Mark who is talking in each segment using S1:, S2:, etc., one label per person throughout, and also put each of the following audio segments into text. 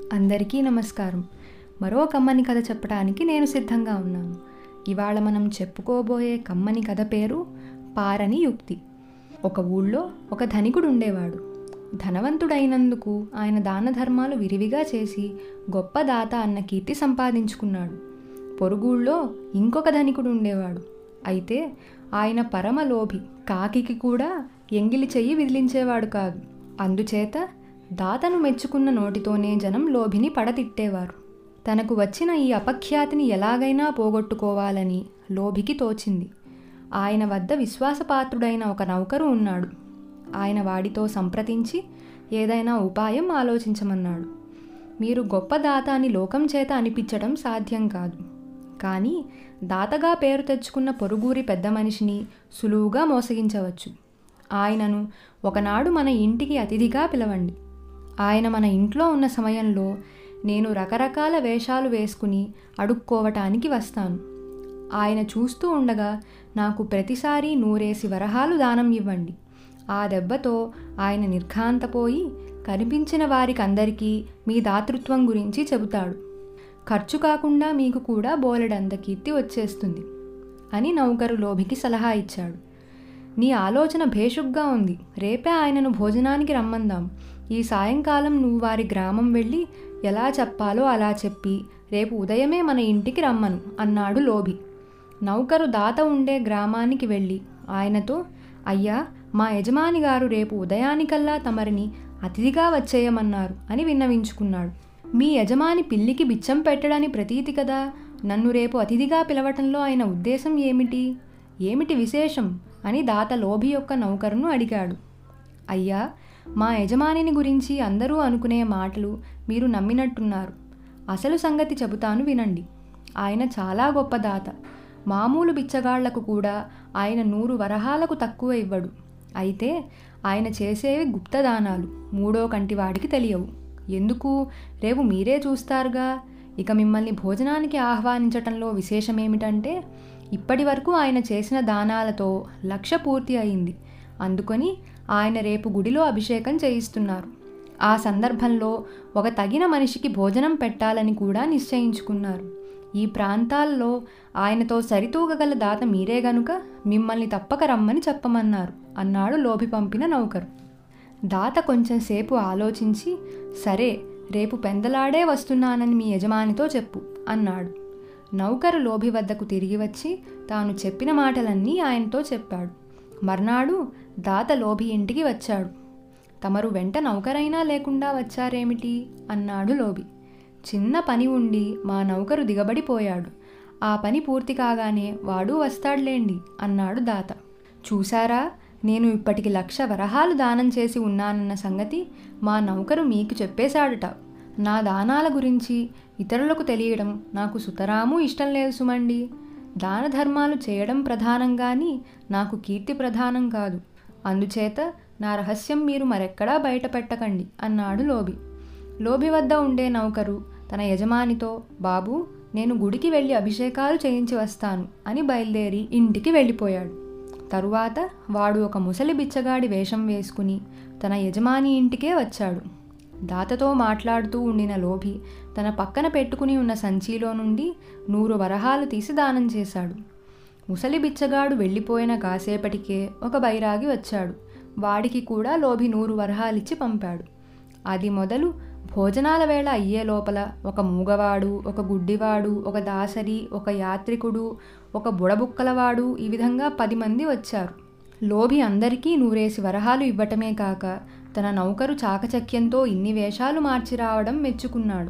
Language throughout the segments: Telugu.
S1: అందరికీ నమస్కారం మరో కమ్మని కథ చెప్పడానికి నేను సిద్ధంగా ఉన్నాను ఇవాళ మనం చెప్పుకోబోయే కమ్మని కథ పేరు పారని యుక్తి ఒక ఊళ్ళో ఒక ధనికుడు ఉండేవాడు ధనవంతుడైనందుకు ఆయన దాన ధర్మాలు విరివిగా చేసి గొప్ప దాత అన్న కీర్తి సంపాదించుకున్నాడు పొరుగుళ్ళో ఇంకొక ధనికుడు ఉండేవాడు అయితే ఆయన పరమ లోభి కాకికి కూడా ఎంగిలి చెయ్యి విదిలించేవాడు కాదు అందుచేత దాతను మెచ్చుకున్న నోటితోనే జనం లోభిని పడతిట్టేవారు తనకు వచ్చిన ఈ అపఖ్యాతిని ఎలాగైనా పోగొట్టుకోవాలని లోభికి తోచింది ఆయన వద్ద విశ్వాసపాత్రుడైన ఒక నౌకరు ఉన్నాడు ఆయన వాడితో సంప్రదించి ఏదైనా ఉపాయం ఆలోచించమన్నాడు మీరు గొప్ప దాత అని లోకం చేత అనిపించడం సాధ్యం కాదు కానీ దాతగా పేరు తెచ్చుకున్న పొరుగురి పెద్ద మనిషిని సులువుగా మోసగించవచ్చు ఆయనను ఒకనాడు మన ఇంటికి అతిథిగా పిలవండి ఆయన మన ఇంట్లో ఉన్న సమయంలో నేను రకరకాల వేషాలు వేసుకుని అడుక్కోవటానికి వస్తాను ఆయన చూస్తూ ఉండగా నాకు ప్రతిసారి నూరేసి వరహాలు దానం ఇవ్వండి ఆ దెబ్బతో ఆయన నిర్ఘాంతపోయి కనిపించిన వారికందరికీ మీ దాతృత్వం గురించి చెబుతాడు ఖర్చు కాకుండా మీకు కూడా బోలెడంత కీర్తి వచ్చేస్తుంది అని నౌకరు లోభికి సలహా ఇచ్చాడు నీ ఆలోచన భేషుగ్గా ఉంది రేపే ఆయనను భోజనానికి రమ్మందాం ఈ సాయంకాలం నువ్వు వారి గ్రామం వెళ్ళి ఎలా చెప్పాలో అలా చెప్పి రేపు ఉదయమే మన ఇంటికి రమ్మను అన్నాడు లోభి నౌకరు దాత ఉండే గ్రామానికి వెళ్ళి ఆయనతో అయ్యా మా యజమాని గారు రేపు ఉదయానికల్లా తమరిని అతిథిగా వచ్చేయమన్నారు అని విన్నవించుకున్నాడు మీ యజమాని పిల్లికి బిచ్చం పెట్టడని ప్రతీతి కదా నన్ను రేపు అతిథిగా పిలవటంలో ఆయన ఉద్దేశం ఏమిటి ఏమిటి విశేషం అని దాత లోభి యొక్క నౌకరును అడిగాడు అయ్యా మా యజమానిని గురించి అందరూ అనుకునే మాటలు మీరు నమ్మినట్టున్నారు అసలు సంగతి చెబుతాను వినండి ఆయన చాలా గొప్ప దాత మామూలు బిచ్చగాళ్లకు కూడా ఆయన నూరు వరహాలకు తక్కువ ఇవ్వడు అయితే ఆయన చేసేవి గుప్తదానాలు మూడో కంటివాడికి తెలియవు ఎందుకు రేపు మీరే చూస్తారుగా ఇక మిమ్మల్ని భోజనానికి ఆహ్వానించటంలో విశేషమేమిటంటే ఇప్పటి వరకు ఆయన చేసిన దానాలతో లక్ష పూర్తి అయింది అందుకొని ఆయన రేపు గుడిలో అభిషేకం చేయిస్తున్నారు ఆ సందర్భంలో ఒక తగిన మనిషికి భోజనం పెట్టాలని కూడా నిశ్చయించుకున్నారు ఈ ప్రాంతాల్లో ఆయనతో సరితూగగల దాత మీరే గనుక మిమ్మల్ని తప్పక రమ్మని చెప్పమన్నారు అన్నాడు లోభి పంపిన నౌకరు దాత కొంచెం సేపు ఆలోచించి సరే రేపు పెందలాడే వస్తున్నానని మీ యజమానితో చెప్పు అన్నాడు నౌకరు లోభి వద్దకు తిరిగి వచ్చి తాను చెప్పిన మాటలన్నీ ఆయనతో చెప్పాడు మర్నాడు దాత లోభి ఇంటికి వచ్చాడు తమరు వెంట నౌకరైనా లేకుండా వచ్చారేమిటి అన్నాడు లోభి చిన్న పని ఉండి మా నౌకరు దిగబడిపోయాడు ఆ పని పూర్తి కాగానే వాడు వస్తాడులేండి అన్నాడు దాత చూశారా నేను ఇప్పటికి లక్ష వరహాలు దానం చేసి ఉన్నానన్న సంగతి మా నౌకరు మీకు చెప్పేశాడట నా దానాల గురించి ఇతరులకు తెలియడం నాకు సుతరాము ఇష్టం లేదు సుమండి దాన ధర్మాలు చేయడం ప్రధానం కానీ నాకు కీర్తి ప్రధానం కాదు అందుచేత నా రహస్యం మీరు మరెక్కడా బయట పెట్టకండి అన్నాడు లోబి లోబి వద్ద ఉండే నౌకరు తన యజమానితో బాబు నేను గుడికి వెళ్ళి అభిషేకాలు చేయించి వస్తాను అని బయలుదేరి ఇంటికి వెళ్ళిపోయాడు తరువాత వాడు ఒక ముసలి బిచ్చగాడి వేషం వేసుకుని తన యజమాని ఇంటికే వచ్చాడు దాతతో మాట్లాడుతూ ఉండిన లోభి తన పక్కన పెట్టుకుని ఉన్న సంచిలో నుండి నూరు వరహాలు తీసి దానం చేశాడు ముసలి బిచ్చగాడు వెళ్ళిపోయిన కాసేపటికే ఒక బైరాగి వచ్చాడు వాడికి కూడా లోభి నూరు వరహాలిచ్చి పంపాడు అది మొదలు భోజనాల వేళ అయ్యే లోపల ఒక మూగవాడు ఒక గుడ్డివాడు ఒక దాసరి ఒక యాత్రికుడు ఒక బుడబుక్కలవాడు ఈ విధంగా పది మంది వచ్చారు లోభి అందరికీ నూరేసి వరహాలు ఇవ్వటమే కాక తన నౌకరు చాకచక్యంతో ఇన్ని వేషాలు మార్చి రావడం మెచ్చుకున్నాడు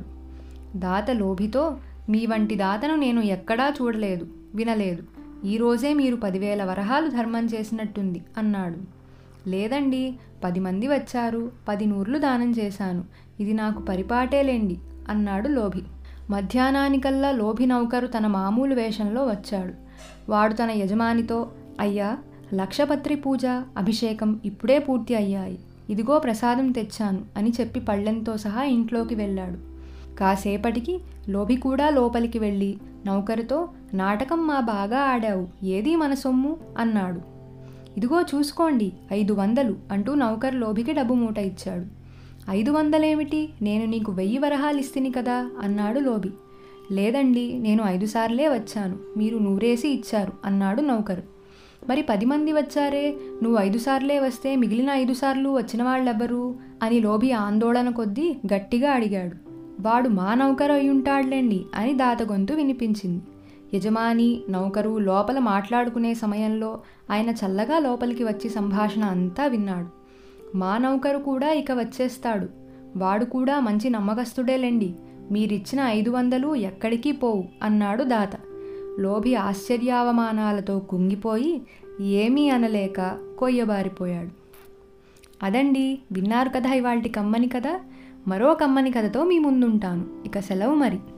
S1: దాత లోభితో మీ వంటి దాతను నేను ఎక్కడా చూడలేదు వినలేదు ఈరోజే మీరు పదివేల వరహాలు ధర్మం చేసినట్టుంది అన్నాడు లేదండి పది మంది వచ్చారు పది నూర్లు దానం చేశాను ఇది నాకు పరిపాటేలేండి అన్నాడు లోభి మధ్యాహ్నానికల్లా లోభి నౌకరు తన మామూలు వేషంలో వచ్చాడు వాడు తన యజమానితో అయ్యా లక్షపత్రి పూజ అభిషేకం ఇప్పుడే పూర్తి అయ్యాయి ఇదిగో ప్రసాదం తెచ్చాను అని చెప్పి పళ్ళెంతో సహా ఇంట్లోకి వెళ్ళాడు కాసేపటికి లోభి కూడా లోపలికి వెళ్ళి నౌకరుతో నాటకం మా బాగా ఆడావు ఏది మన సొమ్ము అన్నాడు ఇదిగో చూసుకోండి ఐదు వందలు అంటూ నౌకర్ లోభికి డబ్బు మూట ఇచ్చాడు ఐదు వందలేమిటి నేను నీకు వెయ్యి వరహాలు ఇస్తిని కదా అన్నాడు లోబి లేదండి నేను ఐదు సార్లే వచ్చాను మీరు నూరేసి ఇచ్చారు అన్నాడు నౌకరు మరి పది మంది వచ్చారే నువ్వు ఐదు సార్లే వస్తే మిగిలిన ఐదు సార్లు వచ్చిన వాళ్ళెవ్వరు అని లోబి ఆందోళన కొద్దీ గట్టిగా అడిగాడు వాడు మా నౌకరు అయ్యుంటాడులేండి అని దాత గొంతు వినిపించింది యజమాని నౌకరు లోపల మాట్లాడుకునే సమయంలో ఆయన చల్లగా లోపలికి వచ్చి సంభాషణ అంతా విన్నాడు మా నౌకరు కూడా ఇక వచ్చేస్తాడు వాడు కూడా మంచి నమ్మకస్తుడేలేండి మీరిచ్చిన ఐదు వందలు ఎక్కడికి పోవు అన్నాడు దాత లోభి ఆశ్చర్యావమానాలతో కుంగిపోయి ఏమీ అనలేక కొయ్యబారిపోయాడు అదండి విన్నారు కదా ఇవాల్టి కమ్మని కథ మరో కమ్మని కథతో మీ ముందుంటాను ఇక సెలవు మరి